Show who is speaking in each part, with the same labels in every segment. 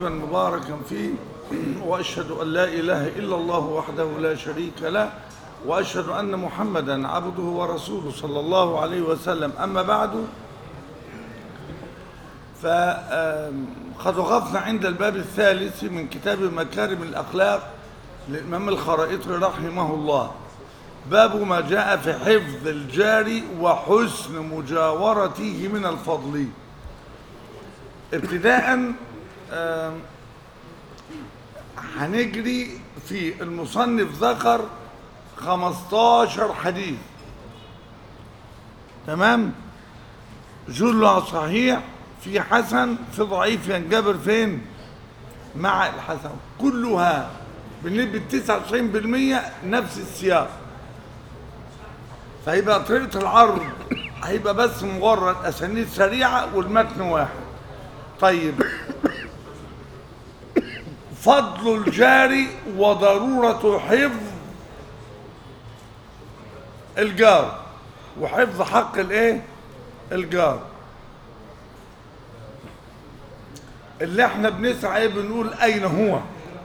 Speaker 1: مباركا فيه واشهد ان لا اله الا الله وحده لا شريك له واشهد ان محمدا عبده ورسوله صلى الله عليه وسلم اما بعد فقد وقفنا عند الباب الثالث من كتاب مكارم الاخلاق للامام الخرائطي رحمه الله باب ما جاء في حفظ الجار وحسن مجاورته من الفضل ابتداء آم، هنجري في المصنف ذكر 15 حديث تمام جلها صحيح في حسن في ضعيف ينجبر فين مع الحسن كلها بنسبة 99% نفس السياق فهيبقى طريقة العرض هيبقى بس مجرد أسانيد سريعة والمتن واحد طيب فضل الجار وضرورة حفظ الجار وحفظ حق الايه الجار اللي احنا بنسعى ايه بنقول اين هو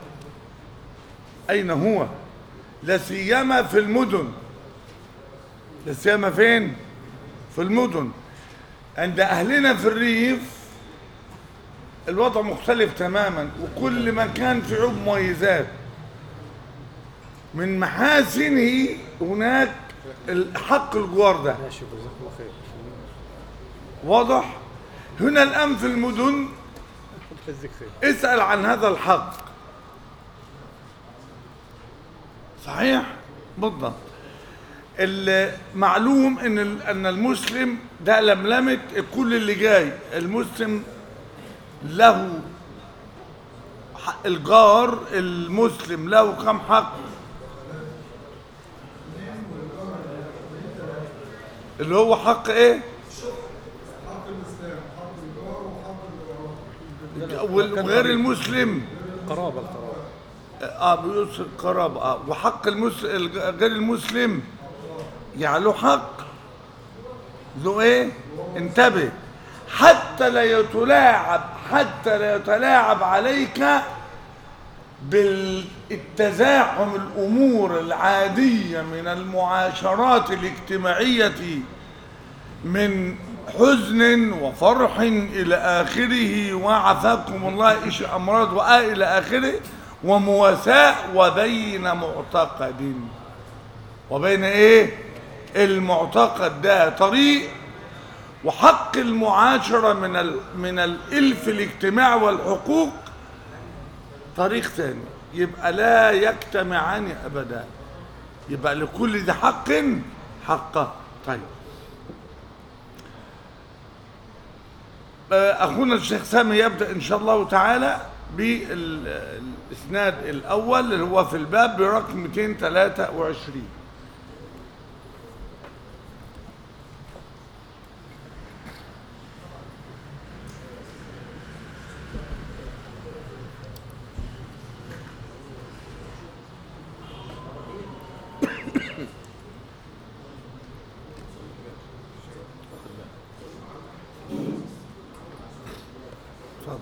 Speaker 1: اين هو لا سيما في المدن لا سيما فين في المدن عند اهلنا في الريف الوضع مختلف تماما وكل مكان في عيوب مميزات من محاسنه هناك حق الجوار ده
Speaker 2: ماشي جزاك الله خير
Speaker 1: واضح هنا الآن في المدن
Speaker 2: يجزيك خير
Speaker 1: اسأل عن هذا الحق صحيح بالضبط المعلوم ان ال- ان المسلم ده لملمه كل اللي جاي المسلم له حق- الجار المسلم له كم حق اللي هو حق ايه وال- وغير المسلم
Speaker 2: قرابة القرابة
Speaker 1: اه بيوصل قرابة اه وحق المسلم غير المسلم يعني له حق له ايه انتبه حتى لا يتلاعب حتى لا يتلاعب عليك بالتزاحم الامور العادية من المعاشرات الاجتماعية من حزن وفرح إلى آخره وعافاكم الله إيش أمراض وإلى آخره ومواساة وبين معتقد وبين إيه المعتقد ده طريق وحق المعاشرة من ال من الإلف الاجتماعي والحقوق طريق ثاني يبقى لا يجتمعان أبدا يبقى لكل ذي حق حقه طيب أخونا الشيخ سامي يبدأ إن شاء الله تعالى بالإسناد الأول اللي هو في الباب برقم 223 اتفضل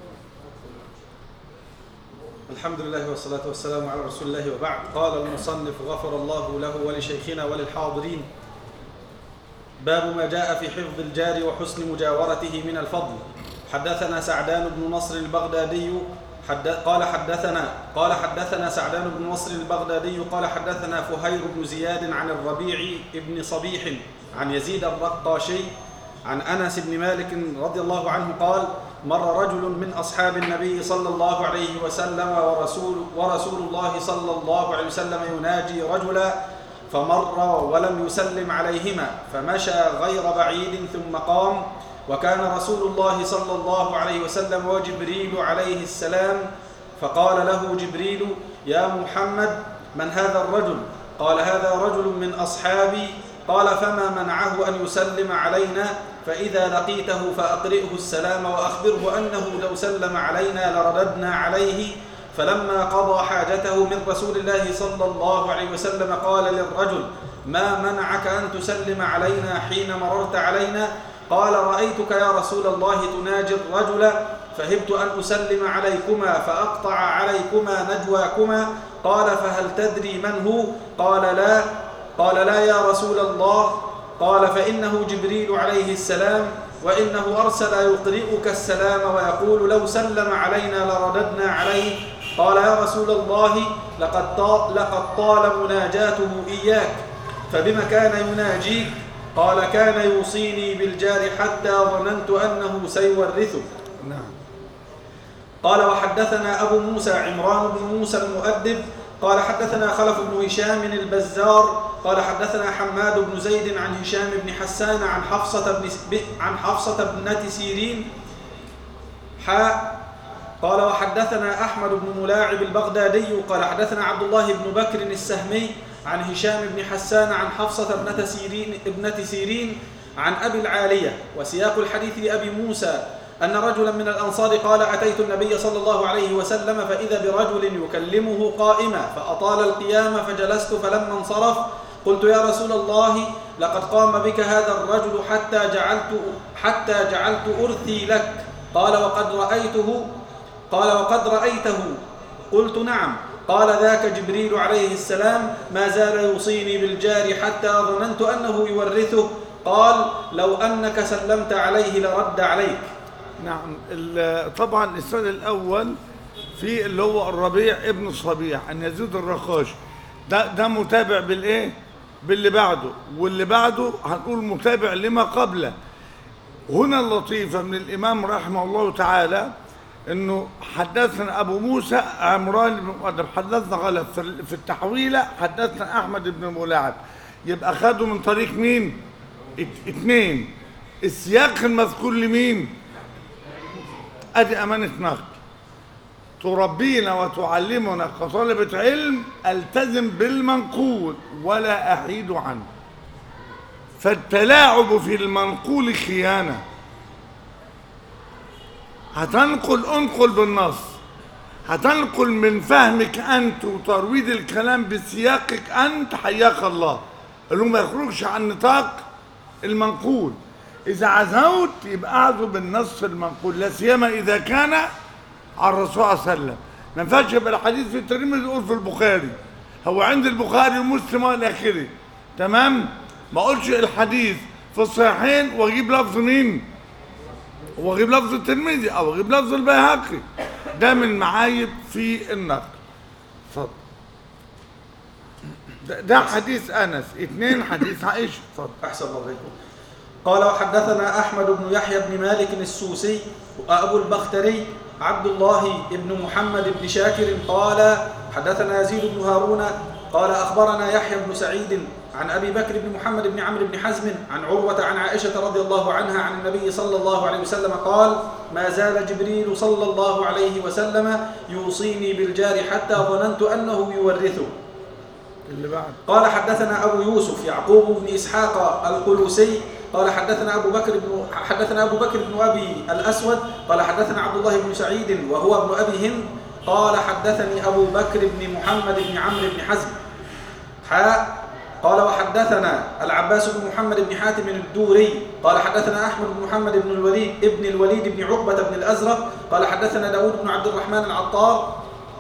Speaker 3: الحمد لله والصلاة والسلام على رسول الله وبعد قال المصنف غفر الله له ولشيخنا وللحاضرين باب ما جاء في حفظ الجار وحسن مجاورته من الفضل حدثنا سعدان بن نصر البغدادي حد قال حدثنا قال حدثنا سعدان بن نصر البغدادي قال حدثنا فهير بن زياد عن الربيع بن صبيح عن يزيد الرقاشي عن انس بن مالك رضي الله عنه قال مر رجل من اصحاب النبي صلى الله عليه وسلم ورسول ورسول الله صلى الله عليه وسلم يناجي رجلا فمر ولم يسلم عليهما فمشى غير بعيد ثم قام وكان رسول الله صلى الله عليه وسلم وجبريل عليه السلام فقال له جبريل يا محمد من هذا الرجل قال هذا رجل من اصحابي قال فما منعه ان يسلم علينا فاذا لقيته فاقرئه السلام واخبره انه لو سلم علينا لرددنا عليه فلما قضى حاجته من رسول الله صلى الله عليه وسلم قال للرجل ما منعك ان تسلم علينا حين مررت علينا قال رايتك يا رسول الله تناجي الرجل فهبت أن أسلم عليكما فأقطع عليكما نجواكما قال فهل تدري من هو قال لا قال لا يا رسول الله قال فإنه جبريل عليه السلام وإنه أرسل يقرئك السلام ويقول لو سلم علينا لرددنا عليه قال يا رسول الله لقد طال, لقد طال مناجاته إياك فبما كان يناجيك قال كان يوصيني بالجار حتى ظننت أنه سيورثه
Speaker 1: نعم
Speaker 3: قال وحدثنا أبو موسى عمران بن موسى المؤدب قال حدثنا خلف بن هشام البزار قال حدثنا حماد بن زيد عن هشام بن حسان عن حفصة بن ب- عن حفصة ابنة سيرين حاء قال وحدثنا أحمد بن ملاعب البغدادي قال حدثنا عبد الله بن بكر السهمي عن هشام بن حسان عن حفصة ابنة سيرين ابنة سيرين عن أبي العالية وسياق الحديث لأبي موسى أن رجلا من الأنصار قال أتيت النبي صلى الله عليه وسلم فإذا برجل يكلمه قائما فأطال القيام فجلست فلما انصرف قلت يا رسول الله لقد قام بك هذا الرجل حتى جعلت حتى جعلت أرثي لك قال وقد رأيته قال وقد رأيته قلت نعم قال ذاك جبريل عليه السلام ما زال يوصيني بالجار حتى ظننت أنه يورثه قال لو أنك سلمت عليه لرد عليك
Speaker 1: نعم ال- طبعا السنة الأول في اللي هو الربيع ابن الصبيح أن يزيد الرقاش ده ده متابع بالإيه؟ باللي بعده واللي بعده هنقول متابع لما قبله هنا اللطيفة من الإمام رحمه الله تعالى انه حدثنا ابو موسى عمران بن مؤدب حدثنا غلط في في التحويله حدثنا احمد بن ملاعب يبقى خدوا من طريق مين؟ ات- اتنين السياق المذكور لمين؟ ادي امانه نقد تربينا وتعلمنا كطالبة علم التزم بالمنقول ولا احيد عنه فالتلاعب في المنقول خيانه هتنقل انقل بالنص هتنقل من فهمك انت وترويض الكلام بسياقك انت حياك الله اللي هو ما يخرجش عن نطاق المنقول اذا عزوت يبقى اعزو بالنص المنقول لا سيما اذا كان عن الرسول صلى الله عليه وسلم ما ينفعش يبقى الحديث في الترمذي يقول في البخاري هو عند البخاري ومسلم والى اخره تمام ما اقولش الحديث في الصحيحين واجيب لفظ مين واجيب لفظ الترمذي او اجيب لفظ البيهقي ده من المعايب في النقل اتفضل ده, ده حديث انس اثنين حديث عائشه اتفضل
Speaker 3: أحسن الله إليكم قال وحدثنا أحمد بن يحيى بن مالك السوسي وأبو البختري عبد الله بن محمد بن شاكر قال حدثنا يزيد بن هارون قال أخبرنا يحيى بن سعيد عن أبي بكر بن محمد بن عمرو بن حزم عن عروة عن عائشة رضي الله عنها عن النبي صلى الله عليه وسلم قال ما زال جبريل صلى الله عليه وسلم يوصيني بالجار حتى ظننت أنه يورثه
Speaker 1: اللي بعد
Speaker 3: قال حدثنا أبو يوسف يعقوب بن إسحاق القلوسي قال حدثنا أبو بكر بن حدثنا أبو بكر بن أبي الأسود قال حدثنا عبد الله بن سعيد وهو ابن أبي هند قال حدثني أبو بكر بن محمد بن عمرو بن حزم حاء قال وحدثنا العباس بن محمد بن حاتم الدوري قال حدثنا أحمد بن محمد بن الوليد ابن الوليد بن عقبة بن الأزرق قال حدثنا داود بن عبد الرحمن العطار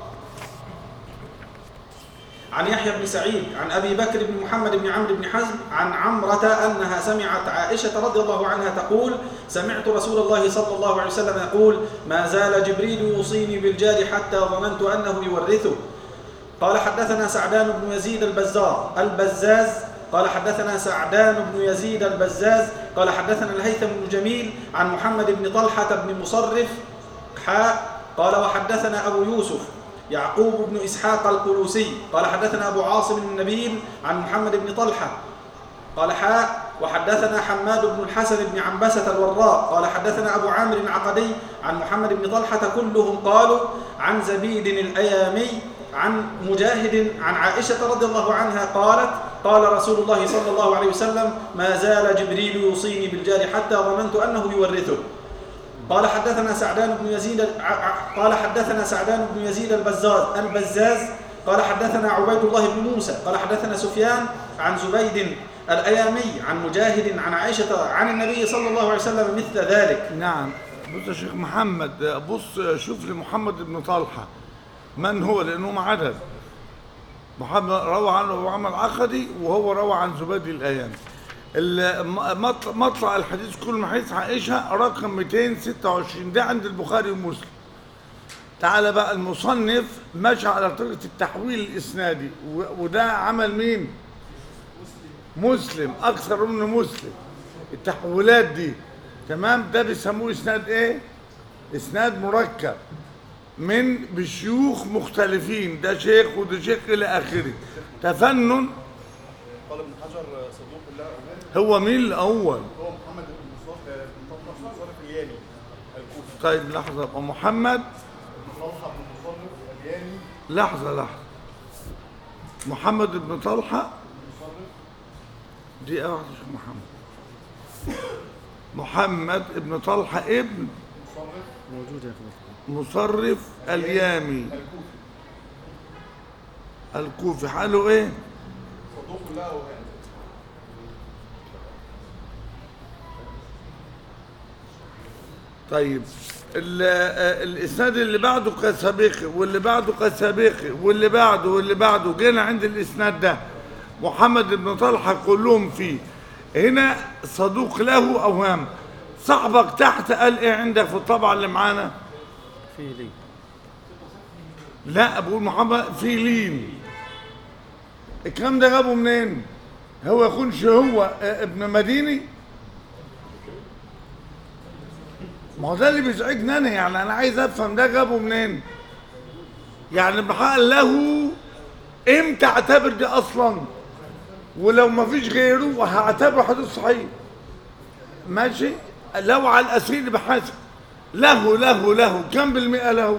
Speaker 3: عن يحيى بن سعيد عن ابي بكر بن محمد بن عمرو بن حزم عن عمره انها سمعت عائشه رضي الله عنها تقول سمعت رسول الله صلى الله عليه وسلم يقول ما زال جبريل يوصيني بالجار حتى ظننت انه يورثه قال حدثنا سعدان بن يزيد البزار البزاز قال حدثنا سعدان بن يزيد البزاز قال حدثنا الهيثم بن جميل عن محمد بن طلحه بن مصرف حاء قال وحدثنا ابو يوسف يعقوب بن اسحاق القلوسي قال حدثنا ابو عاصم النبيل عن محمد بن طلحه قال حاء وحدثنا حماد بن الحسن بن عنبسة الوراق قال حدثنا أبو عامر العقدي عن محمد بن طلحة كلهم قالوا عن زبيد الأيامي عن مجاهد عن عائشة رضي الله عنها قالت قال رسول الله صلى الله عليه وسلم ما زال جبريل يوصيني بالجار حتى ظننت أنه يورثه قال حدثنا سعدان بن يزيد ع- ع- قال حدثنا سعدان بن يزيد البزاز البزاز قال حدثنا عبيد الله بن موسى قال حدثنا سفيان عن زبيد الأيامي عن مجاهد عن عائشة عن النبي صلى الله عليه وسلم مثل ذلك
Speaker 1: نعم بص يا شيخ محمد آه، بص آه، شوف لي محمد بن طلحة من هو لأنهم عدد محمد روى عنه أبو عمر العقدي وهو روى عن زبيد الأيام ال- م- مط- مطلع الحديث كل من حديث عائشة رقم 226 ده عند البخاري ومسلم تعالى بقى المصنف ماشي على طريقة التحويل الإسنادي و- وده عمل مين؟ مسلم أكثر من مسلم التحولات دي تمام ده بيسموه إسناد إيه؟ إسناد مركب من بشيوخ مختلفين ده شيخ وده شيخ إلى آخره تفنن
Speaker 4: قال ابن حجر صدوق لا أمان
Speaker 1: هو مين الأول؟
Speaker 4: هو محمد بن مصطفى بن طلحة بن مصرف الياني الكوفي
Speaker 1: طيب لحظة يبقى محمد
Speaker 4: طلحة بن مصرف الياني
Speaker 1: لحظة لحظة محمد بن طلحة دي واحدة شوف محمد محمد بن طلحة ابن
Speaker 2: موجود يا اخوان
Speaker 1: مصرف اليامي الكوفي حاله ايه؟
Speaker 4: صدوق لا أوهام
Speaker 1: طيب ال- آه، الاسناد اللي بعده كسابقي واللي بعده كسابقي واللي بعده واللي بعده جينا عند الاسناد ده محمد بن طلحه كلهم فيه هنا صدوق له اوهام صاحبك تحت قال ايه عندك في الطبعه اللي معانا
Speaker 2: في لي
Speaker 1: لا بقول محمد في لين الكلام ده جابه منين هو يكونش هو آه، ابن مديني ما هو ده اللي بيزعجني انا يعني انا عايز افهم ده جابه منين يعني بحق له امتى اعتبر دي اصلا ولو ما فيش غيره هعتبره حديث صحيح ماشي لو على الاسير بحسب له له له كم بالمئة له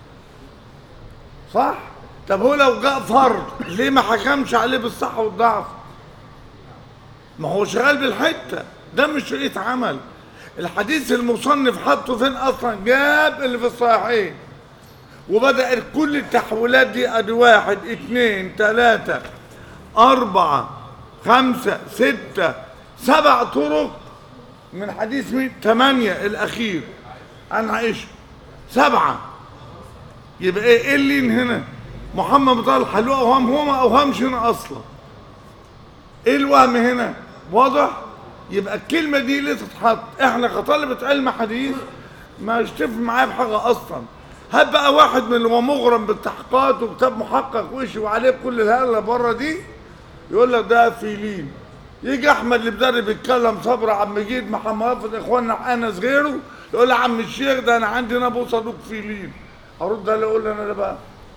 Speaker 1: صح طب هو لو جاء فرد ليه ما حكمش عليه بالصح والضعف ما هو شغال بالحته ده مش شريط عمل الحديث المصنف حطه فين اصلا جاب اللي في الصحيحين وبدأ كل التحويلات دي ادي واحد اتنين تلاتة اربعة خمسة ستة سبع طرق من حديث مين تمانية الاخير عن عائشة سبعة يبقى ايه ايه اللي هنا محمد بن طلحه له اوهام هو ما اوهمش هنا اصلا ايه الوهم هنا واضح يبقى الكلمه دي ليه تتحط احنا كطلبه علم حديث مش تفرق معايا بحاجه اصلا هات بقى واحد من اللي هو مغرم بالتحقيقات وكتاب محقق وشي وعليه كل الهاله بره دي يقول لك ده فيلين يجي احمد البدري بيتكلم صبر عم جيد محمد رافض اخواننا انس غيره يقول له عم الشيخ ده انا عندي انا ابو صدوق فيلين ارد عليه اقول له انا ده بقى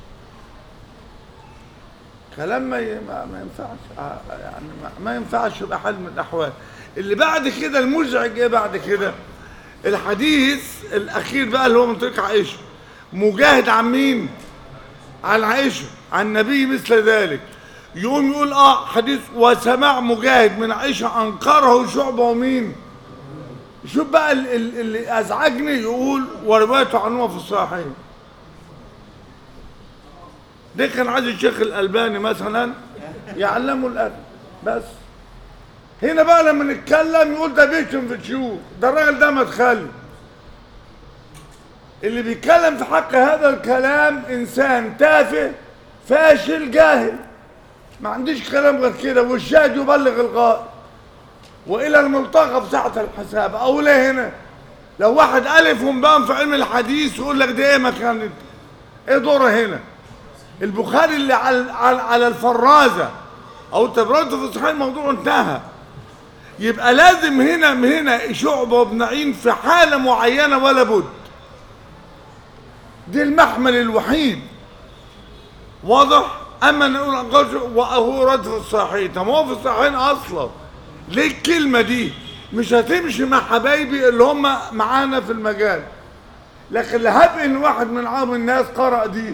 Speaker 1: كلام ما ي- ما, ما ينفعش آه، يعني ما, ما ينفعش يبقى حال من الاحوال اللي بعد كده المزعج ايه بعد كده الحديث الاخير بقى اللي هو من طريق عائشه مجاهد عن مين عن عائشه عن النبي مثل ذلك يقوم يقول اه حديث وسماع مجاهد من عائشه انكره شعبه ومين شوف بقى ال- ال- اللي ازعجني يقول وروايته عنه في الصحيحين ده كان عايز الشيخ الألباني مثلا يعلمه الأدب بس هنا بقى لما نتكلم يقول ده بيشتم في الشيوخ ده الراجل ده مدخلي اللي بيتكلم في حق هذا الكلام إنسان تافه فاشل جاهل ما عنديش كلام غير كده والشاهد يبلغ الغائب وإلى الملتقى في ساعة الحساب أو ليه هنا لو واحد ألف ومبان في علم الحديث يقول لك ده إيه مكان إيه دوره هنا البخاري اللي على على, على الفرازه او التبرد في الصحيح الموضوع انتهى يبقى لازم هنا من هنا شعبه وابن عين في حاله معينه ولا بد دي المحمل الوحيد واضح اما نقول انقاذ وهو رد في الصحيح طب ما هو في الصحيحين اصلا ليه الكلمه دي مش هتمشي مع حبايبي اللي هم معانا في المجال لكن لهب ان واحد من عام الناس قرأ دي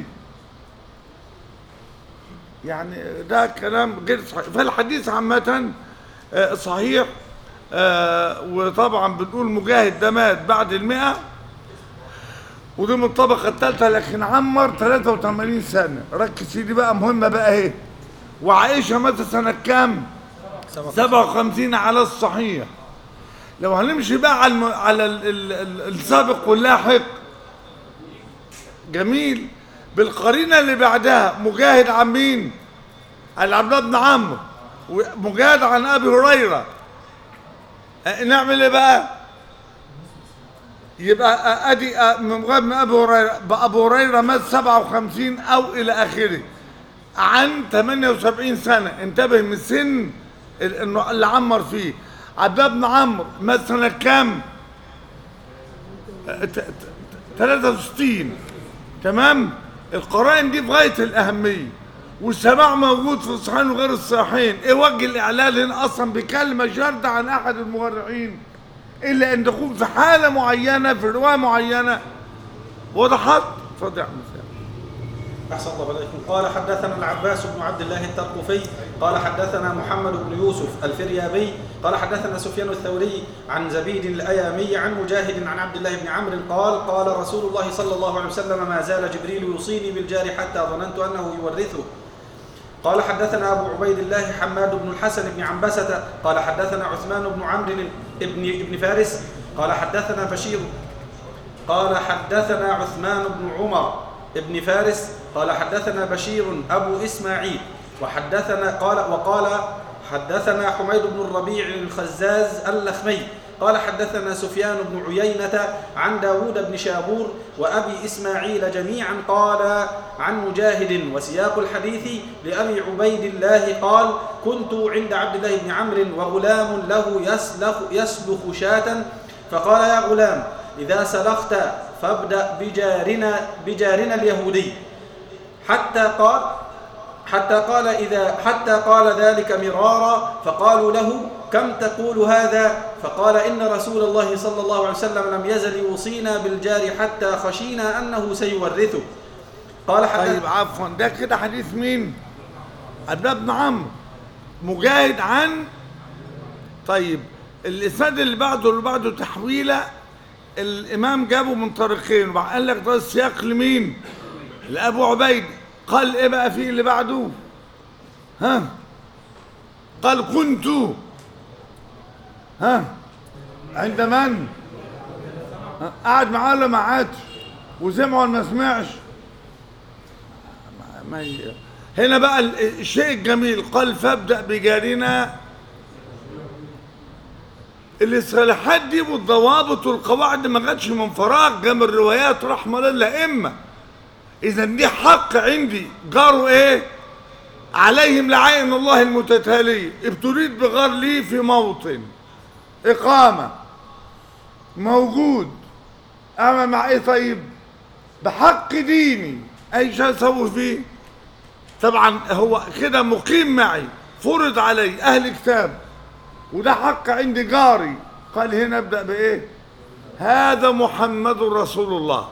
Speaker 1: يعني ده كلام غير صحيح فالحديث عامة آه، صحيح آه، وطبعا بنقول مجاهد ده مات بعد المئة ودي من الطبقة الثالثة لكن عمر 83 سنة ركز في دي بقى مهمة بقى اهي وعائشة ماتت سنة كام؟ 57 على الصحيح لو هنمشي بقى على الم... على ال... ال... ال... السابق واللاحق جميل بالقرينه اللي بعدها مجاهد عن مين عن عبد الله بن عمرو ومجاهد عن ابي هريره أه، نعمل ايه بقى يبقى أ- ادي أ- من غير من ابي هريره بقى ابو هريره مات 57 او الى اخره عن 78 سنه انتبه من سن ال- انه اللي عمر فيه عبد الله بن عمرو مات سنه كام؟ أ- ت- ت- 63 تمام؟ القرائن دي في غايه الاهميه والسماع موجود في الصحيحين وغير الصحيحين ايه وجه الاعلان هنا اصلا بكلمه شاذه عن احد المغرعين الا ان تكون في حاله معينه في روايه معينه وضحت اتفضل يا عم سامي.
Speaker 3: أحسن الله عليكم قال حدثنا العباس بن عبد الله الترقفي قال حدثنا محمد بن يوسف الفريابي قال حدثنا سفيان الثوري عن زبيد الأيامي عن مجاهد عن عبد الله بن عمرو قال قال رسول الله صلى الله عليه وسلم ما زال جبريل يوصيني بالجار حتى ظننت أنه يورثه قال حدثنا أبو عبيد الله حماد بن الحسن بن عنبسة قال حدثنا عثمان بن عمرو بن ابن فارس قال حدثنا بشير قال حدثنا عثمان بن عمر بن فارس قال حدثنا بشير أبو إسماعيل وحدثنا قال وقال حدثنا حميد بن الربيع الخزاز اللخمي قال حدثنا سفيان بن عيينة عن داود بن شابور وأبي إسماعيل جميعا قال عن مجاهد وسياق الحديث لأبي عبيد الله قال كنت عند عبد الله بن عمرو وغلام له يسلخ, يسلخ شاة فقال يا غلام إذا سلخت فابدأ بجارنا بجارنا اليهودي حتى قال حتى قال إذا حتى قال ذلك مرارا فقالوا له كم تقول هذا فقال إن رسول الله صلى الله عليه وسلم لم يزل يوصينا بالجار حتى خشينا أنه سيورثه قال حتى
Speaker 1: طيب عفوا ده كده حديث مين؟ عبد الله بن عمرو مجاهد عن طيب الاسناد اللي بعده اللي بعده تحويله الامام جابه من طريقين وبعد قال لك ده السياق لمين؟ لابو عبيد قال ايه بقى فيه اللي بعده؟ ها؟ قال كنت ها؟ عند من؟ ها؟ قعد معاه ولا ما قعدش؟ وسمع ولا ما سمعش؟ ما ي... هنا بقى ال- الشيء الجميل قال فابدأ بجارنا الاصطلاحات دي والضوابط والقواعد ما جاتش من فراغ جاب الروايات رحمه للائمه اذا دي حق عندي جاروا ايه عليهم لعين الله المتتاليه ابتليت بغار لي في موطن اقامه موجود اعمل مع ايه طيب بحق ديني اي شيء اسوي فيه طبعا هو كده مقيم معي فرض علي اهل كتاب وده حق عندي جاري قال هنا ابدا بايه هذا محمد رسول الله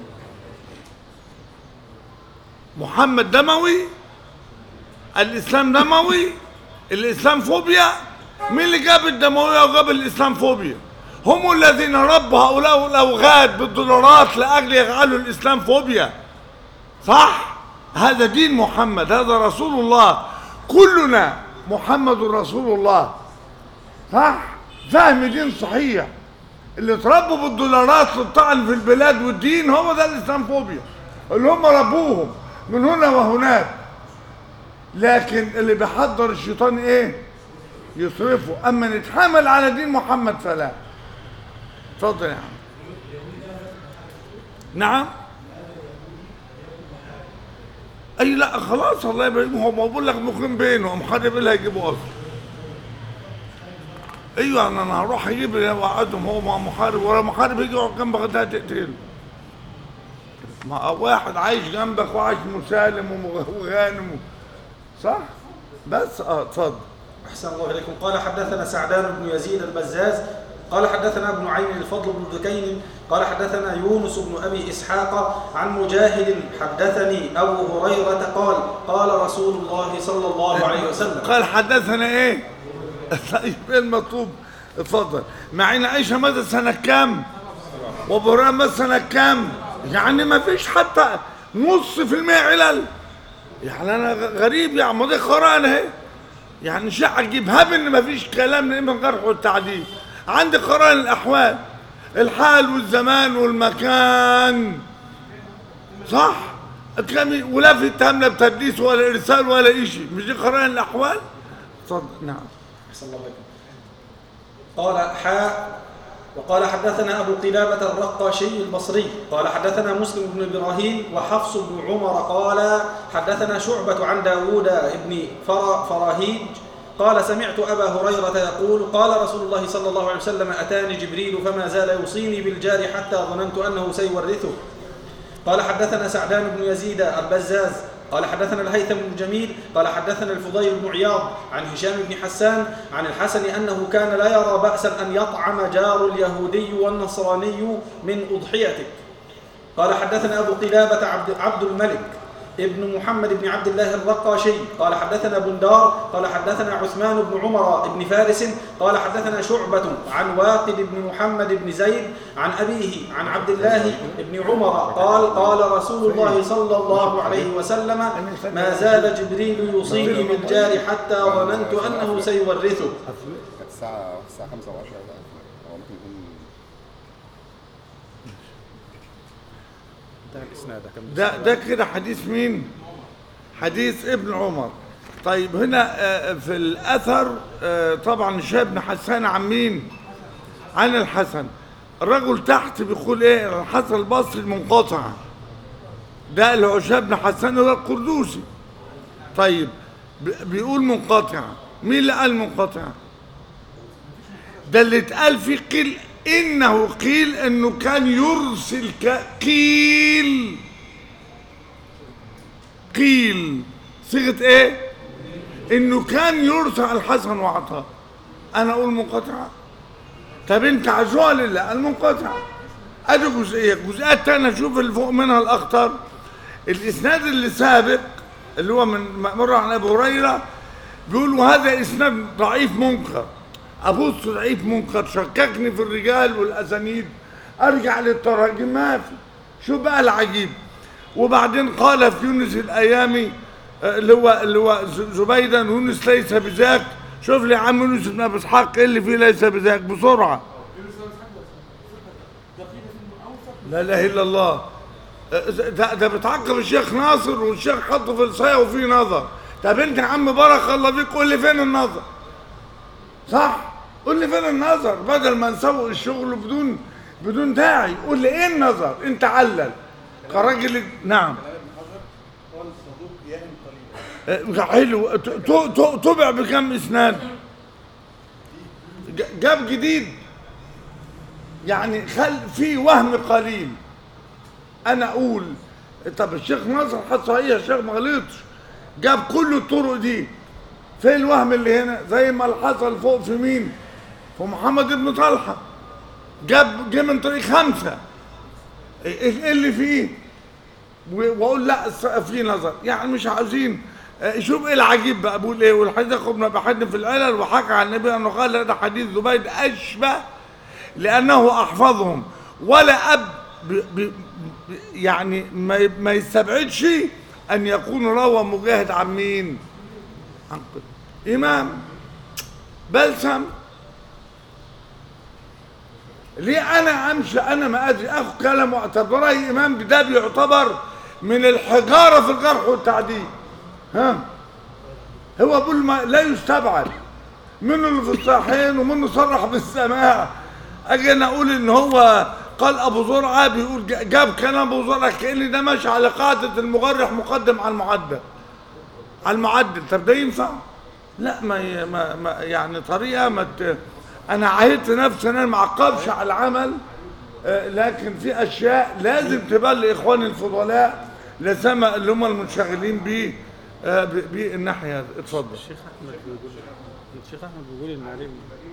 Speaker 1: محمد دموي الاسلام دموي الاسلام فوبيا مين اللي جاب الدمويه وجاب الاسلام فوبيا هم الذين ربوا هؤلاء الاوغاد بالدولارات لاجل يجعلوا الاسلام فوبيا صح هذا دين محمد هذا رسول الله كلنا محمد رسول الله صح فهم دين صحيح اللي اتربوا بالدولارات للطعن في البلاد والدين هو ده الاسلام فوبيا اللي هم ربوهم من هنا وهناك لكن اللي بيحضر الشيطان ايه يصرفه اما نتحامل على دين محمد فلا اتفضل يا عم نعم اي لا خلاص الله يبارك هو ما بقول لك مقيم بينه محارب ايه اللي هيجيبه اصلا ايوه انا انا هروح اجيب واقعدهم هو مع محارب ولا محارب يجي يقعد جنبك انت هتقتله ما واحد عايش جنبك وعايش مسالم ومغ- وغانم و- صح بس اه اتفضل
Speaker 3: أحسن الله إليكم قال حدثنا سعدان بن يزيد البزاز قال حدثنا ابن عين الفضل بن دكين قال حدثنا يونس بن أبي إسحاق عن مجاهد حدثني أبو هريرة قال قال رسول الله صلى الله عليه وسلم
Speaker 1: قال حدثنا ايه طيب ايه المطلوب اتفضل مع ان عائشه ماتت سنه كام وابو هريره مات سنه كام يعني ما فيش حتى نص في المية علل يعني انا غ- غريب يعني ما دي قرآن اهي يعني شيء عجيب هب ان ما فيش كلام من الجرح والتعديل عندي قرائن الاحوال الحال والزمان والمكان صح كلامي ولا في اتهام لا بتدليس ولا ارسال ولا شيء مش دي قرائن الاحوال اتفضل نعم
Speaker 3: أحسن الله عليكم قال حاء وقال حدثنا أبو قلابة الرقاشي البصري قال حدثنا مسلم بن إبراهيم وحفص بن عمر قال حدثنا شعبة عن داود بن فر فراهيج قال سمعت أبا هريرة يقول قال رسول الله صلى الله عليه وسلم أتاني جبريل فما زال يوصيني بالجار حتى ظننت أنه سيورثه قال حدثنا سعدان بن يزيد البزاز قال حدثنا الهيثم بن جميل قال حدثنا الفضيل بن عياض عن هشام بن حسان عن الحسن انه كان لا يرى باسا ان يطعم جار اليهودي والنصراني من اضحيته قال حدثنا ابو قلابه عبد, عبد الملك ابن محمد بن عبد الله الرقاشي قال حدثنا بندار قال حدثنا عثمان بن عمر بن فارس قال حدثنا شعبة عن واقد بن محمد بن زيد عن أبيه عن عبد الله بن عمر قال قال رسول الله صلى الله عليه وسلم ما زال جبريل يوصيني بالجار حتى ظننت أنه سيورثه
Speaker 5: كانت الساعة الساعة 5 و10 هو ممكن يكون
Speaker 2: انتهى الاسناد كم
Speaker 1: ده ده كده حديث مين حديث ابن عمر طيب هنا آه، في الاثر آه، طبعا هشام بن حسان عن مين عن الحسن الرجل تحت بيقول ايه الحسن البصري المنقطع ده اللي هو هشام بن حسان هو القردوسي طيب ب- بيقول منقطع مين اللي قال منقطع ده اللي اتقال فيه قيل انه قيل انه كان يرسل ك... قيل قيل صيغه ايه انه كان يرسل الحسن وعطاء انا اقول منقطع طب انت عزوها لله المنقطع ادي جزئيه الجزئيه الثانيه شوف اللي فوق منها الاخطر الاسناد اللي سابق اللي هو من مر عن ابي هريره بيقول وهذا اسناد ضعيف منكر ابص ضعيف منكر شككني في الرجال والاسانيد ارجع للتراجم ما في شو بقى العجيب وبعدين قال في يونس الايامي آه، اللي هو اللي هو ز- زبيدا يونس ليس بذاك شوف لي يا عم يونس بن ابي اسحاق ايه اللي فيه ليس بذاك بسرعه لا اله الا الله ده ده بتعقب الشيخ ناصر والشيخ حطه في الصحيح وفي نظر طب انت يا عم بارك الله فيك قول لي فين النظر صح قول لي فين النظر بدل ما نسوق الشغل بدون بدون داعي قول لي ايه النظر انت علل كراجل نعم
Speaker 4: قال الصدوق يهم قليلا
Speaker 1: اه، حلو ت- ت- ت- طبع بكم اسناد ج- جاب جديد يعني خل في وهم قليل انا اقول طب الشيخ ناصر حط صحيح الشيخ ما غلطش جاب كل الطرق دي فين الوهم اللي هنا زي ما اللي حصل فوق في مين في محمد بن طلحه جاب جه من طريق خمسه ايه إيه اللي فيه و- واقول لا الس- في نظر يعني مش عاوزين آه، شوف ايه العجيب بقى بقول ايه والحديث ياخد ابن بحد في العلل وحكى عن النبي انه قال هذا حديث زبيد اشبه لانه احفظهم ولا اب ب ب ب يعني ما ي- ما يستبعدش ان يكون روى مجاهد عن مين؟ عن قد- امام بلسم ليه انا امشي انا ما ادري اخذ كلام معتبر راي امام ده بيعتبر من الحجاره في الجرح والتعديل ها هو بيقول ما لا يستبعد منه اللي في الصحيحين ومنه صرح بالسماع اجي انا اقول ان هو قال ابو زرعه بيقول ج- جاب كلام ابو زرعه كان ده ماشي على قاعده المجرح مقدم على المعدل على المعدل طب ده ينفع؟ لا ما, ي- ما, ما يعني طريقه ما ت... انا عهدت نفسي ان انا ما اعقبش على العمل آه، لكن في اشياء لازم تبان لاخواني الفضلاء لسما اللي هم المنشغلين بيه آه، ب- بالناحيه هذه اتفضل
Speaker 2: الشيخ احمد بيقول الشيخ احمد بيقول ان عليه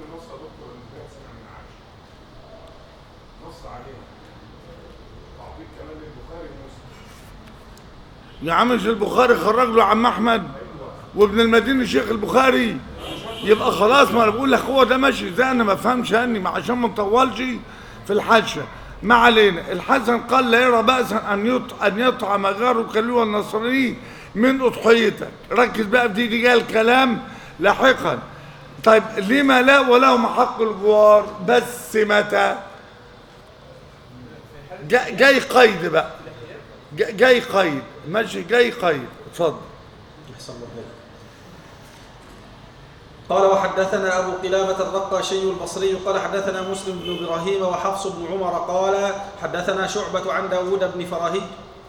Speaker 1: يا عم مش البخاري خرج له عم احمد وابن المديني شيخ البخاري يبقى خلاص ما انا بقول لك هو ده ماشي ازاي انا ما افهمش اني ما عشان ما نطولش في الحاشيه ما علينا الحسن قال لا يرى بأسا ان يط... ان يطعم جارك اللي هو النصراني من اضحيتك ركز بقى في دي دي جاي الكلام لاحقا طيب لما لا ولهم حق الجوار بس متى جا- جاي قيد بقى جا- جاي قيد ماشي جاي قيد اتفضل
Speaker 3: أحسن الله إليك. قال وحدثنا أبو قلابة الرقاشي البصري قال حدثنا مسلم بن إبراهيم وحفص بن عمر قال حدثنا شعبة عن داود بن فراهيد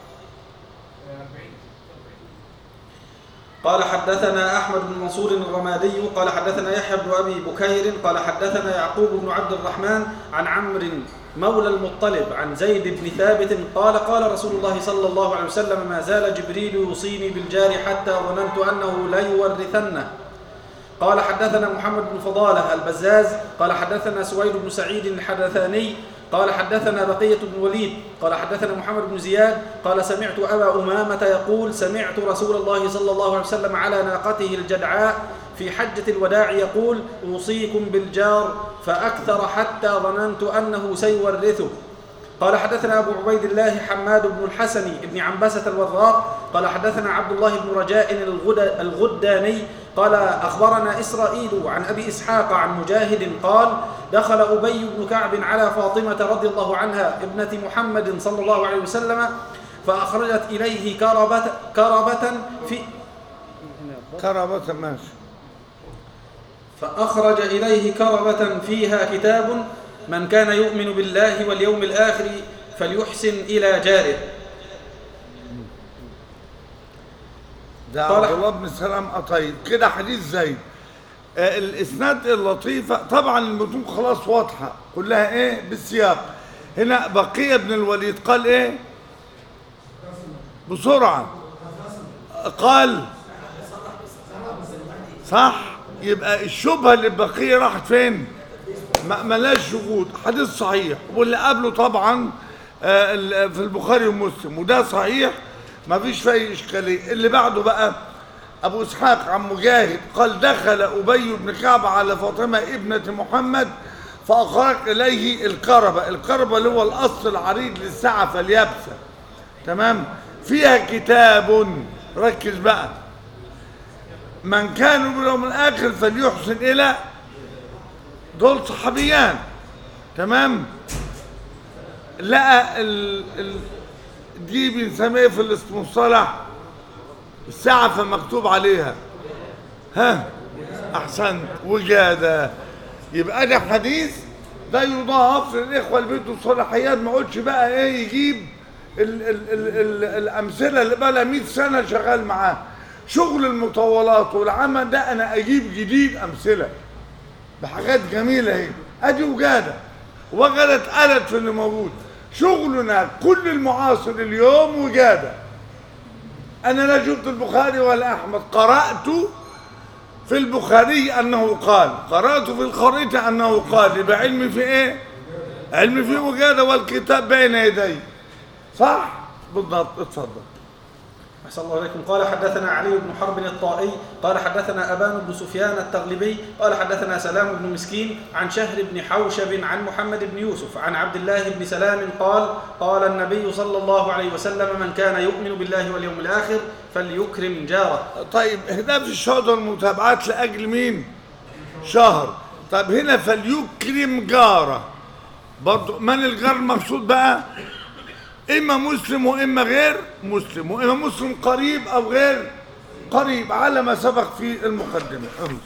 Speaker 3: قال حدثنا أحمد بن منصور الرمادي قال حدثنا يحيى بن أبي بكير قال حدثنا يعقوب بن عبد الرحمن عن عمرو مولى المطلب عن زيد بن ثابت قال قال رسول الله صلى الله عليه وسلم ما زال جبريل يوصيني بالجار حتى ظننت أنه ليورثنه قال حدثنا محمد بن فضالة البزاز قال حدثنا سويد بن سعيد الحدثاني قال حدثنا بقية بن وليد قال حدثنا محمد بن زياد قال سمعت أبا أمامة يقول سمعت رسول الله صلى الله عليه وسلم على ناقته الجدعاء في حجة الوداع يقول أوصيكم بالجار فأكثر حتى ظننت أنه سيورثه قال حدثنا أبو عبيد الله حماد بن الحسن بن عنبسة الوراق قال حدثنا عبد الله بن رجاء الغد- الغداني قال أخبرنا إسرائيل عن أبي إسحاق عن مجاهد قال دخل أبي بن كعب على فاطمة رضي الله عنها ابنة محمد صلى الله عليه وسلم فأخرجت إليه كربة, كربة في
Speaker 1: كرامة ماشي
Speaker 3: فأخرج إليه كربة فيها كتاب من كان يؤمن بالله واليوم الآخر فليحسن إلى جاره
Speaker 1: ده
Speaker 3: قال-
Speaker 1: عبد الله بن سلام قطيب كده حديث زيد آه الاسناد اللطيفه طبعا المتون خلاص واضحه كلها ايه بالسياق هنا بقيه بن الوليد قال ايه بسرعه قال صح يبقى الشبهه اللي بقيه راحت فين ما ملاش وجود حديث صحيح واللي قبله طبعا آه، ال- في البخاري ومسلم وده صحيح ما فيش فيه اي اشكاليه اللي بعده بقى ابو اسحاق عن مجاهد قال دخل ابي بن كعب على فاطمه ابنه محمد فاخرج اليه الكربه الكربه اللي هو الاصل العريض للسعفه اليابسه تمام فيها كتاب ركز بقى من كان يؤمن باليوم الاخر فليحسن الى دول صحابيان تمام لقى ال... ال... دي بنسميها في المصطلح السعفة مكتوب عليها ها احسنت وجادة يبقى ده حديث ده يضاف للاخوه اللي بيدوا الصلاحيات ما اقولش بقى ايه يجيب ال ال ال ال الامثله اللي بقى لها 100 سنه شغال معاه شغل المطولات والعمل ده انا اجيب جديد امثله بحاجات جميله اهي ادي وجاده وجاده اتقلت في اللي موجود شغلنا كل المعاصر اليوم وجاده انا لا شفت البخاري ولا احمد قرات في البخاري انه قال قرات في الخريطه انه قال يبقى علمي في ايه علمي في وجاده والكتاب بين يدي صح بالضبط اتفضل
Speaker 3: أحسن الله عليكم قال حدثنا علي بن حرب الطائي قال حدثنا أبان بن سفيان التغلبي قال حدثنا سلام بن مسكين عن شهر بن حوشب عن محمد بن يوسف عن عبد الله بن سلام قال قال النبي صلى الله عليه وسلم من كان يؤمن بالله واليوم الآخر فليكرم جاره
Speaker 1: طيب هنا في الشهداء والمتابعات لاجل مين شهر طيب هنا فليكرم جاره برضو من الجار المقصود بقى اما مسلم واما غير مسلم واما مسلم قريب او غير قريب على ما سبق في المقدمه أم.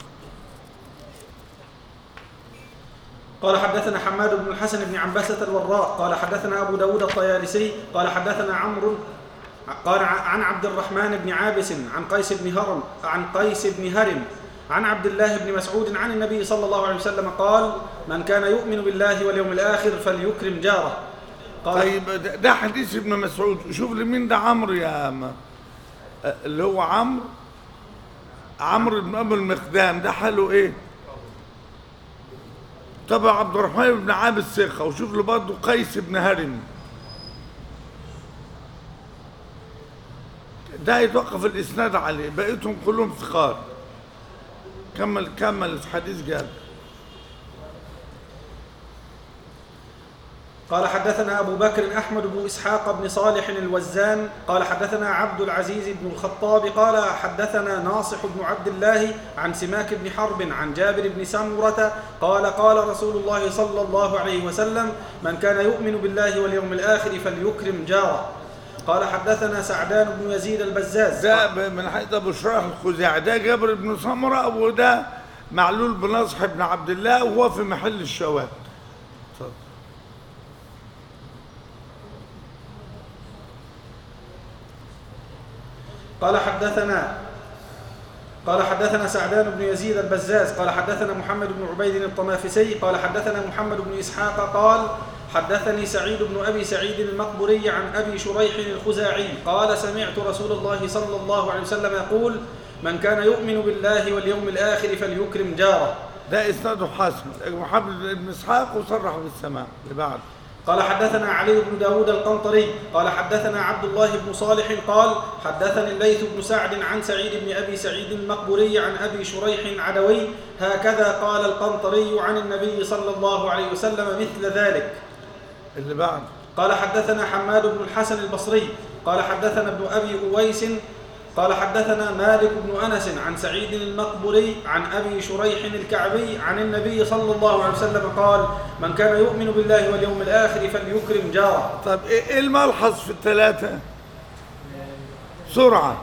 Speaker 3: قال حدثنا حماد بن الحسن بن عنبسة الوراق قال حدثنا أبو داود الطيالسي قال حدثنا عمرو قال عن عبد الرحمن بن عابس عن قيس بن هرم عن قيس بن هرم عن عبد الله بن مسعود عن النبي صلى الله عليه وسلم قال من كان يؤمن بالله واليوم الآخر فليكرم جاره قال
Speaker 1: طيب ده ده حديث ابن مسعود شوف لي مين ده عمرو يا ما اللي هو عمرو عمرو بن ابي المقدام ده حاله ايه طبعا عبد الرحمن بن عابس ثقه وشوف له برضه قيس بن هرم ده يتوقف الاسناد عليه بقيتهم كلهم ثقات كمل كمل الحديث جاب
Speaker 3: قال حدثنا أبو بكر أحمد بن إسحاق بن صالح الوزان قال حدثنا عبد العزيز بن الخطاب قال حدثنا ناصح بن عبد الله عن سماك بن حرب عن جابر بن سمرة قال قال رسول الله صلى الله عليه وسلم من كان يؤمن بالله واليوم الآخر فليكرم جاره قال حدثنا سعدان بن يزيد البزاز
Speaker 1: ده ب- من حيث ابو شريح الخزاعي ده جابر بن سمره وده معلول بن نصح بن عبد الله وهو في محل الشواذ اتفضل.
Speaker 3: قال حدثنا قال حدثنا سعدان بن يزيد البزاز قال حدثنا محمد بن عبيد الطمافسي قال حدثنا محمد بن إسحاق قال حدثني سعيد بن أبي سعيد المقبري عن أبي شريح الخزاعي قال سمعت رسول الله صلى الله عليه وسلم يقول من كان يؤمن بالله واليوم الآخر فليكرم جاره
Speaker 1: ده اسناده حسن محمد بن اسحاق وصرح بالسماع اللي بعد
Speaker 3: قال حدثنا علي بن داود القنطري قال حدثنا عبد الله بن صالح قال حدثني الليث بن سعد عن سعيد بن أبي سعيد المقبوري عن أبي شريح عدوي هكذا قال القنطري عن النبي صلى الله عليه وسلم مثل ذلك
Speaker 1: اللي بعد
Speaker 3: قال حدثنا حماد بن الحسن البصري قال حدثنا ابن أبي أويس قال حدثنا مالك بن أنس عن سعيد المقبري عن أبي شريح الكعبي عن النبي صلى الله عليه وسلم قال من كان يؤمن بالله واليوم الآخر فليكرم جاره
Speaker 1: طب ايه إيه الملحظ في الثلاثه سرعه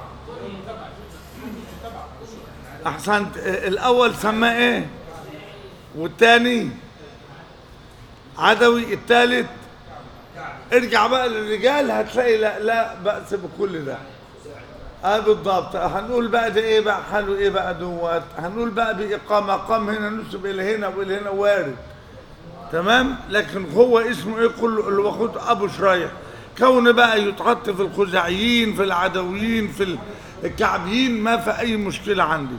Speaker 1: احسنت إيه الاول سماه ايه والثاني عدوي الثالث ارجع بقى للرجال هتلاقي لا لا بأس بكل ده اه بالضبط هنقول بقى ده ايه بقى حاله ايه بقى دوت هنقول بقى بإقامة قام هنا نسب إلى هنا وإلى هنا وارد تمام لكن هو اسمه ايه كله اللي واخد ابو شريح كون بقى يتحط في الخزاعيين في العدويين في الكعبيين ما في اي مشكله عندي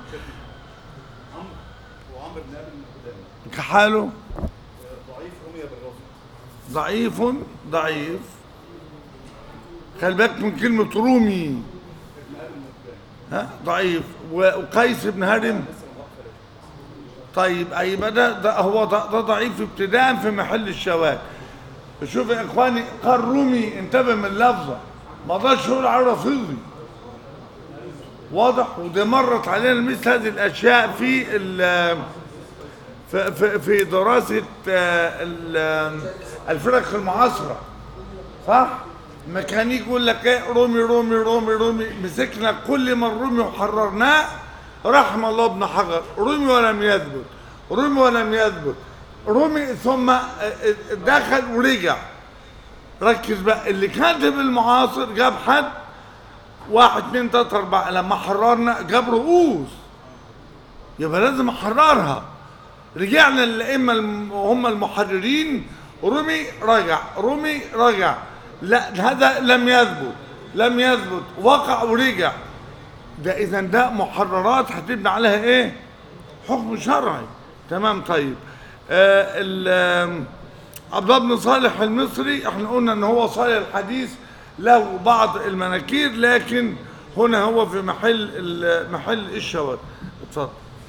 Speaker 4: وعمر بن ابي الهدام
Speaker 1: كحاله
Speaker 4: ضعيف رمي بالرفض
Speaker 1: ضعيف ضعيف خلي بالك من كلمة رومي ها ضعيف و- وقيس بن هرم طيب أيوة ده, ده هو ده, ده ضعيف ابتداء في محل الشواذ شوف يا إخواني قال رومي انتبه من اللفظة ما اقدرش اقول على رفيضي واضح وده مرت علينا مثل هذه الأشياء في ال- في في في دراسة آه، ال- الفرق المعاصرة صح؟ ما كان يجي يقول لك ايه رومي رومي رومي رومي مسكنا كل من رومي وحررناه رحم الله ابن حجر رومي ولم يثبت رومي ولم يثبت رومي ثم آه، آه، دخل ورجع ركز بقى اللي كاتب المعاصر جاب حد واحد اتنين تلاته اربعه لما حررنا جاب رؤوس يبقى لازم احررها رجعنا للائمه الم- هم المحررين رمي رجع رمي رجع لا هذا لم يثبت لم يثبت وقع ورجع ده اذا ده محررات هتبني عليها ايه حكم شرعي تمام طيب آه ال- آم، عبد الله بن صالح المصري احنا قلنا ان هو صالح الحديث له بعض المناكير لكن هنا هو في محل ال- محل الشواذ اتفضل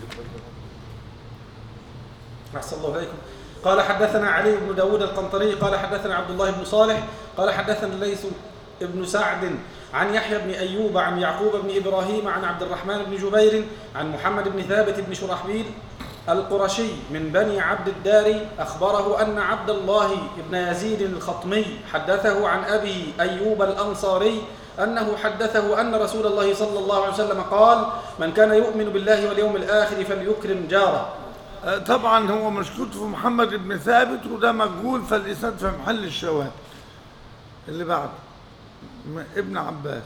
Speaker 3: أحسن الله إليكم قال حدثنا علي بن داود القنطري قال حدثنا عبد الله بن صالح قال حدثنا الليث بن سعد عن يحيى بن أيوب عن يعقوب بن إبراهيم عن عبد الرحمن بن جبير عن محمد بن ثابت بن شرحبيل القرشي من بني عبد الدار أخبره أن عبد الله بن يزيد الخطمي حدثه عن أبي أيوب الأنصاري أنه حدثه أن رسول الله صلى الله عليه وسلم قال من كان يؤمن بالله واليوم الآخر فليكرم جاره
Speaker 1: آه، طبعا هو مشكوك في محمد بن ثابت وده مجهول فالإسناد في محل الشواذ اللي بعد م- ابن عباس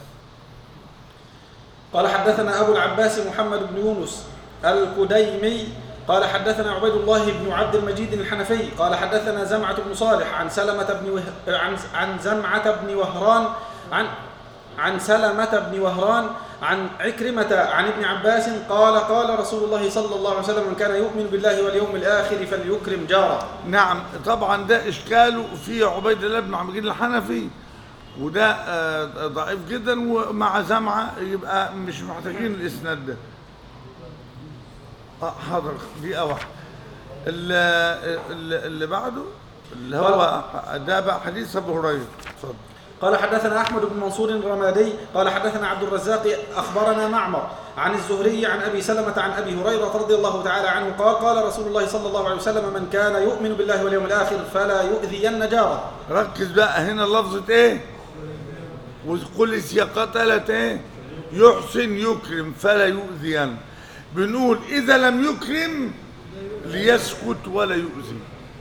Speaker 3: قال حدثنا أبو العباس محمد بن يونس الكديمي قال حدثنا عبيد الله بن عبد المجيد الحنفي قال حدثنا زمعة بن صالح عن سلمة بن وه... عن عن زمعة بن وهران عن عن سلمة بن وهران عن عكرمة عن ابن عباس قال قال رسول الله صلى الله عليه وسلم من كان يؤمن بالله واليوم الآخر فليكرم جاره
Speaker 1: نعم طبعا ده إشكاله في عبيد الله بن عبد المجيد الحنفي وده آه، ضعيف جدا ومع زمعة يبقى مش محتاجين الإسناد ده آه، حاضر دقيقة واحدة اللي, اللي اللي بعده اللي هو ده بقى حديث ابو هريره اتفضل
Speaker 3: قال حدثنا احمد بن منصور الرمادي قال حدثنا عبد الرزاق اخبرنا معمر عن الزهري عن ابي سلمه عن ابي هريره رضي الله تعالى عنه قال قال رسول الله صلى الله عليه وسلم من كان يؤمن بالله واليوم الاخر فلا يؤذين جاره
Speaker 1: ركز بقى هنا لفظة ايه وكل سياقات قالت ايه يحسن يكرم فلا يؤذين بنقول اذا لم يكرم ليسكت ولا يؤذي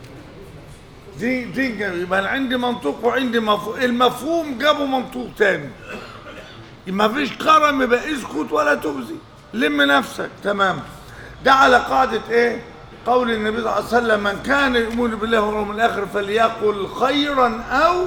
Speaker 1: دي دي جا- يبقى أنا عندي منطوق وعندي مفهوم المفهوم جابوا منطوق تاني ما فيش كرم يبقى اسكت ولا تؤذي لم نفسك تمام ده على قاعدة ايه قول النبي صلى الله عليه وسلم من كان يؤمن بالله واليوم الاخر فليقل خيرا او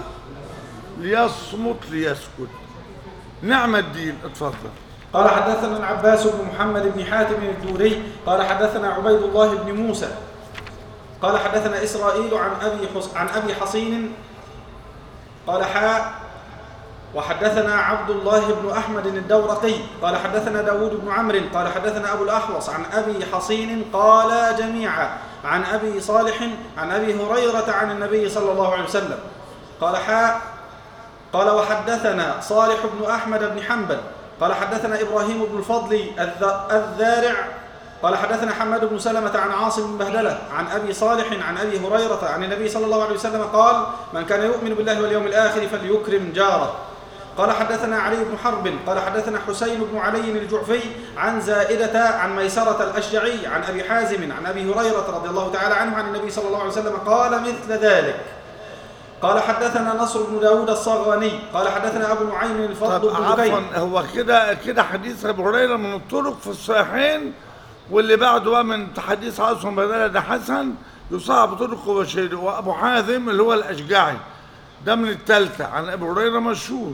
Speaker 1: ليصمت ليسكت نعم الدين اتفضل
Speaker 3: قال حدثنا العباس بن محمد بن حاتم الدوري قال حدثنا عبيد الله بن موسى قال حدثنا إسرائيل عن أبي حس عن أبي حصين قال حاء وحدثنا عبد الله بن أحمد الدورقي قال حدثنا داود بن عمرو قال حدثنا أبو الأحوص عن أبي حصين قال جميعا عن أبي صالح عن أبي هريرة عن النبي صلى الله عليه وسلم قال حاء قال وحدثنا صالح بن أحمد بن حنبل قال حدثنا إبراهيم بن الفضل الذ- الذارع قال حدثنا حماد بن سلمة عن عاصم بن بهدلة عن أبي صالح عن أبي هريرة عن النبي صلى الله عليه وسلم قال من كان يؤمن بالله واليوم الآخر فليكرم جاره قال حدثنا علي بن حرب قال حدثنا حسين بن علي الجعفي عن زائدة عن ميسرة الأشجعي عن أبي حازم عن أبي هريرة رضي الله تعالى عنه عن النبي صلى الله عليه وسلم قال مثل ذلك قال حدثنا نصر بن داود الصغاني قال حدثنا أبو نعيم الفضل
Speaker 1: طب
Speaker 3: بن دكين
Speaker 1: عفوا هو كده كده حديث ابو هريره من الطرق في الصحيحين واللي بعده بقى من حديث عاصم بدل ده حسن يصعب طرق وبشير وابو حازم اللي هو الاشجعي ده من الثالثه عن ابو هريره مشهور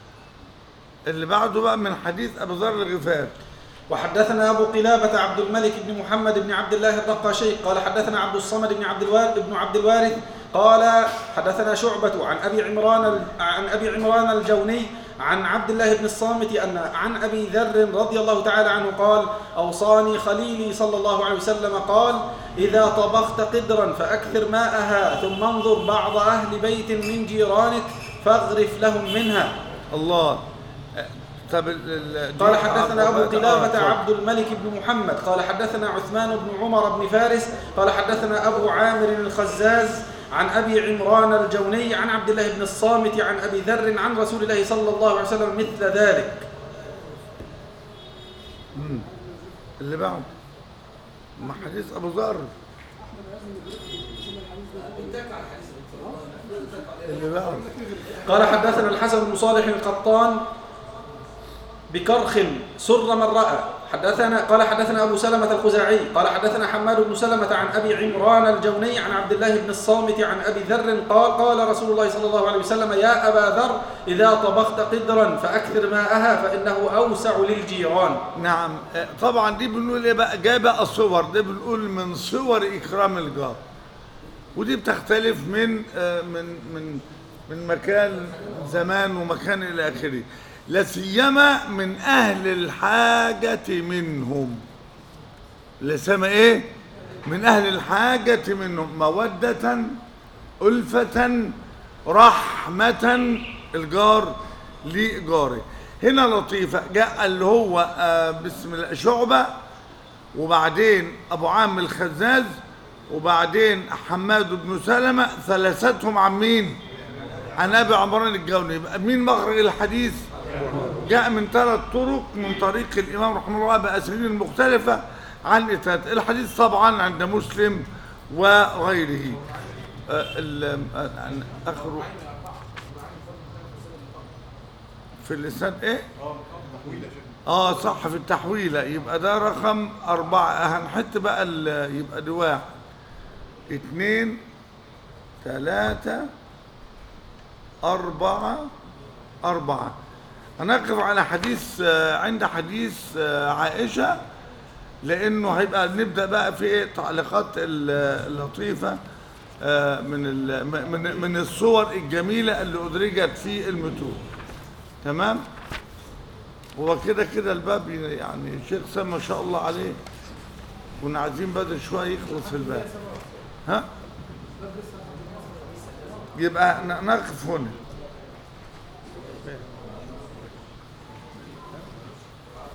Speaker 1: اللي بعده بقى من حديث ابو ذر الغفاري
Speaker 3: وحدثنا أبو قلابة عبد الملك بن محمد بن عبد الله الرقاشي قال حدثنا عبد الصمد بن عبد الوارث بن عبد الوارث قال حدثنا شعبة عن أبي عمران ال- عن أبي عمران الجوني عن عبد الله بن الصامت أن عن أبي ذر رضي الله تعالى عنه قال أوصاني خليلي صلى الله عليه وسلم قال إذا طبخت قدرا فأكثر ماءها ثم انظر بعض أهل بيت من جيرانك فاغرف لهم منها
Speaker 1: الله طب ال- ال-
Speaker 3: قال
Speaker 1: دي
Speaker 3: حدثنا أبو
Speaker 1: عقبات-
Speaker 3: قلابة
Speaker 1: آه، اتفضل.
Speaker 3: عبد الملك بن محمد قال حدثنا عثمان بن عمر بن فارس قال حدثنا أبو عامر الخزاز عن أبي عمران الجوني عن عبد الله بن الصامت عن أبي ذر عن رسول الله صلى الله عليه وسلم مثل ذلك
Speaker 1: اللي بعده ما حديث ابو ذر اللي بعده
Speaker 3: قال حدثنا الحسن بن صالح القطان بكرخ سر من رأى حدثنا قال حدثنا أبو سلمة الخزاعي قال حدثنا حماد بن سلمة عن أبي عمران الجوني عن عبد الله بن الصامت عن أبي ذر قال قال رسول الله صلى الله عليه وسلم يا أبا ذر إذا طبخت قدرا فأكثر ماءها فإنه أوسع للجيران
Speaker 1: نعم آه، طبعا دي بنقول ايه بقى جاي بقى صور دي بنقول من صور اكرام الجار ودي بتختلف من آه، من من من مكان زمان ومكان الى اخره لا سيما من اهل الحاجه منهم لا سيما ايه من اهل الحاجه منهم موده ألفة رحمة الجار لجاره هنا لطيفة جاء اللي هو آه، بسم الله شعبة وبعدين أبو عامر الخزاز وبعدين حماد بن سلمة ثلاثتهم عن مين؟ عن أبي عمران الجوني يبقى مين مخرج الحديث؟ جاء من ثلاث طرق من طريق الإمام رحمه الله بأسانيد مختلفة عن إثبات الحديث طبعا عند مسلم وغيره آه، ال- آه، عن آخره في الإسناد إيه؟ اه صح في التحويلة يبقى ده رقم أربعة هنحط بقى ال- يبقى دي واحد اتنين تلاتة أربعة أربعة هنقف على حديث آه، عند حديث آه، عائشة لأنه هيبقى نبدأ بقى في إيه تعليقات ال- اللطيفة آه، من ال- من من الصور الجميلة اللي أدرجت في المتون تمام هو كده كده الباب يعني الشيخ سام ما شاء الله عليه كنا عايزين بدري شويه يخلص في الباب ها يبقى ن- نقف هنا
Speaker 2: فاهم.